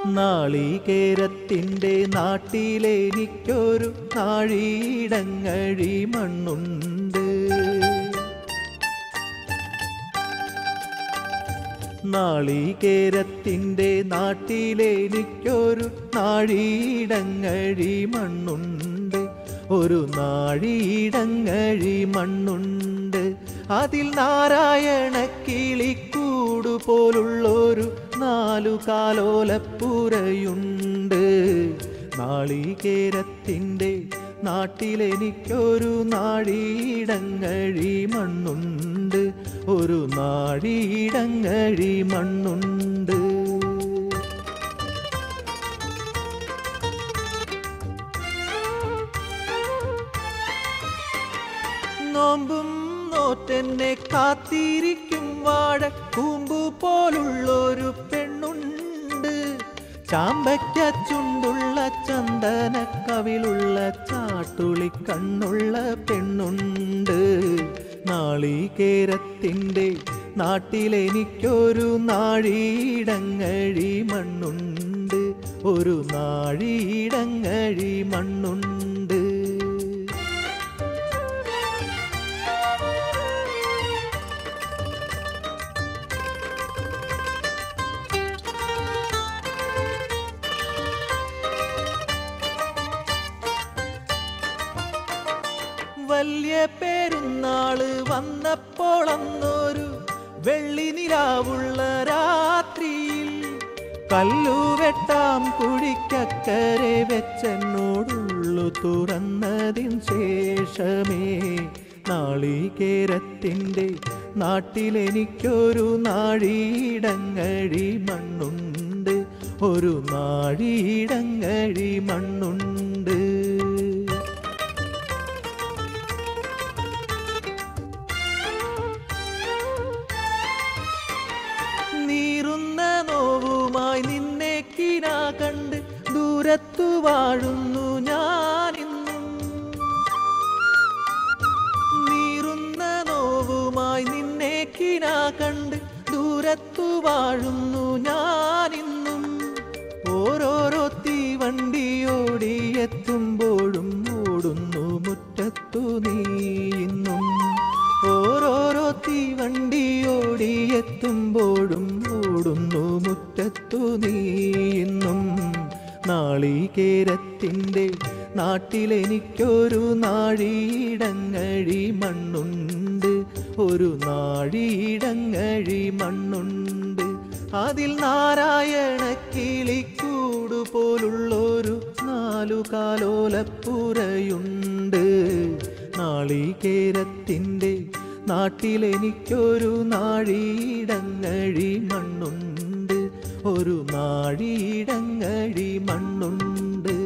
നാളികേരത്തിൻ്റെ നാട്ടിലെനിക്കൊരു നാഴിയിടങ്ങഴി മണ്ണുണ്ട് നാളികേരത്തിൻ്റെ നാട്ടിലെനിക്കൊരു നാഴിയിടങ്ങഴി മണ്ണുണ്ട് ഒരു നാഴിയിടങ്ങഴി മണ്ണുണ്ട് അതിൽ നാരായണ കിളിക്കൂടു പോലുള്ളൊരു നാലു കാലോലപ്പുരയുണ്ട് നാളികേരത്തിൻ്റെ നാട്ടിലെനിക്കൊരു നാഴിയിടങ്ങഴി മണ്ണുണ്ട് ഒരു നാഴിയിടങ്ങഴി മണ്ണുണ്ട് നോമ്പും നോറ്റെന്നെ കാത്തിരിക്കും വാഴ കൂമ്പു പോലുള്ളൊരു പെണ്ണുണ്ട് ചാമ്പയ്ക്ക ചുണ്ടുള്ള ചന്ദന കവിളുള്ള ചാട്ടുളി കണ്ണുള്ള പെണ്ണുണ്ട് നാളികേരത്തിൻ്റെ നാട്ടിലെനിക്കൊരു നാഴിയിടങ്ങഴി മണ്ണുണ്ട് ഒരു നാഴിയിടങ്ങഴി മണ്ണുണ്ട് വലിയ പെരുന്നാള് വന്നപ്പോൾ അന്നൊരു വെള്ളി നിലാവുള്ള രാത്രിയിൽ കല്ലുവെട്ടാം കുഴിക്കക്കരെ വെച്ചെന്നോടുള്ളു തുറന്നതിൻ ശേഷമേ നാളികേരത്തിൻ്റെ നാട്ടിലെനിക്കൊരു നാഴിയിടങ്ങഴി മണ്ണുണ്ട് ഒരു നാഴിയിടങ്ങഴി മണ്ണുണ്ട് നീറുന്ന നോവുമായി നിന്നെ കിനാ കണ്ട് ദൂരത്തു വാഴുന്നു ഞാനിന്നും നീറുന്ന നോവുമായി നിന്നെ കിനാ കണ്ട് ദൂരത്തു വാഴുന്നു ഞാനിന്നും ഓരോരോ തീവണ്ടി ഓടിയെത്തുമ്പോഴും ഓടുന്നു മുറ്റത്തു നീ ഇന്നും ഓരോരോ തീവണ്ടി ഓടിയെത്തുമ്പോഴും ഓടുന്നു മുറ്റത്തു നീ ഇന്നും നാളികേരത്തിൻ്റെ നാട്ടിലെനിക്കൊരു നാഴിയിടങ്ങഴി മണ്ണുണ്ട് ഒരു നാഴിയിടങ്ങഴി മണ്ണുണ്ട് അതിൽ നാരായണ കിളിക്കൂടു പോലുള്ളൊരു നാലു കാലോലപ്പുരയുണ്ട് നാളികേരത്തിൻ്റെ നാട്ടിലെനിക്കൊരു നാഴിയിടങ്ങഴി മണ്ണുണ്ട് ഒരു നാഴിയിടങ്ങഴി മണ്ണുണ്ട്